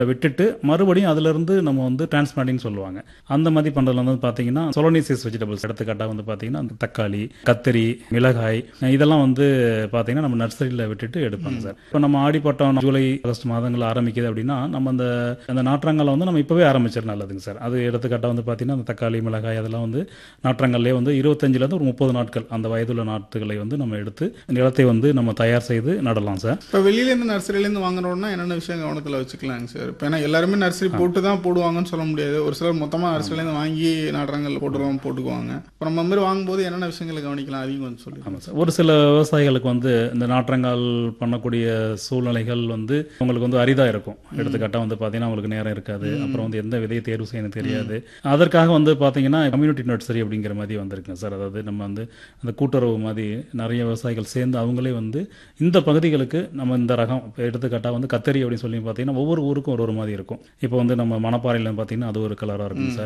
விட்டுட்டு மறுபடியும் அதிலிருந்து நம்ம வந்து டிரான்ஸ்பிளான்டிங் சொல்லுவாங்க அந்த மாதிரி பண்ணுறதுல வந்து பார்த்தீங்கன்னா சொலோனிசிஸ் வெஜிடபிள்ஸ் எடுத்துக்காட்டாக வந்து பார்த்தீங்கன்னா அந்த தக்காளி கத்திரி மிளகாய் இதெல்லாம் வந்து பார்த்தீங்கன்னா நம்ம நர்சரியில் விட்டுட்டு எடுப்பாங்க சார் இப்போ நம்ம ஆடிப்பட்டம் ஜூலை ஆகஸ்ட் மாதங்கள் ஆரம்பிக்குது அப்படின்னா நம்ம அந்த அந்த நாற்றங்களை வந்து நம்ம இப்போவே ஆரம்பிச்சிட நல்லதுங்க சார் அது எடுத்துக்காட்டாக வந்து பார்த்தீங்கன்னா அந்த தக்காளி மிளகாய் அதெல்லாம் வந்து நாற்றங்கள்லேயே வந்து இருபத்தஞ்சிலேருந்து ஒரு முப்பது நாட்கள் அந்த வயதுள்ள நாற்றுகளை வந்து நம்ம எடுத்து நிலத்தை வந்து நம்ம தயார் செய்து நடலாம் சார் இப்போ வெளியிலேருந்து நர்சரியிலேருந்து வாங்குறோம்னா என்னென்ன விஷயம் கவனத்தில் வச்சுக்கலாங்க சார் இப்போ ஏன்னா எல்லாருமே நர்சரி போட்டு தான் போடுவாங்கன்னு சொல்ல முடியாது ஒரு சிலர் மொத்தமாக நர்சரியிலேருந்து வாங்கி நாட்டுறாங்கல்ல போட்டுருவோம் போட்டுக்குவாங்க இப்போ நம்ம மாதிரி வாங்கும்போது என்னென்ன விஷயங்களை கவனிக்கலாம் அதையும் கொஞ்சம் சொல்லி ஆமாம் சார் ஒரு சில விவசாயிகளுக்கு வந்து இந்த நாற்றங்கால் பண்ணக்கூடிய சூழ்நிலைகள் வந்து உங்களுக்கு வந்து அரிதாக இருக்கும் எடுத்துக்காட்டாக வந்து பார்த்தீங்கன்னா அவங்களுக்கு நேரம் இருக்காது அப்புறம் வந்து எந்த விதையை தேர்வு செய்யணும் தெரியாது அதற்காக வந்து பார்த்தீங்கன்னா கம்யூனிட்டி நர்சரி அப்படிங்கிற மாதிரி வந்திருக்குங்க சார் அதாவது நம்ம வந்து அந்த கூட்டுறவு மாதிரி நிறைய விவசாயிகள் சேர்ந்து அவங்களே வந்து இந்த பகுதிகளுக்கு நம்ம இந்த ரகம் இப்போ எடுத்துக்காட்டாக வந்து கத்தரி அப்படின்னு சொல்லி பார்த்தீங்கன்னா ஒவ்வொரு ஊருக்கும் ஒரு ஒரு மாதிரி இருக்கும் இப்போ வந்து நம்ம மணப்பாறையில் பார்த்தீங்கன்னா அது ஒரு கலராக இருக்கும் சார்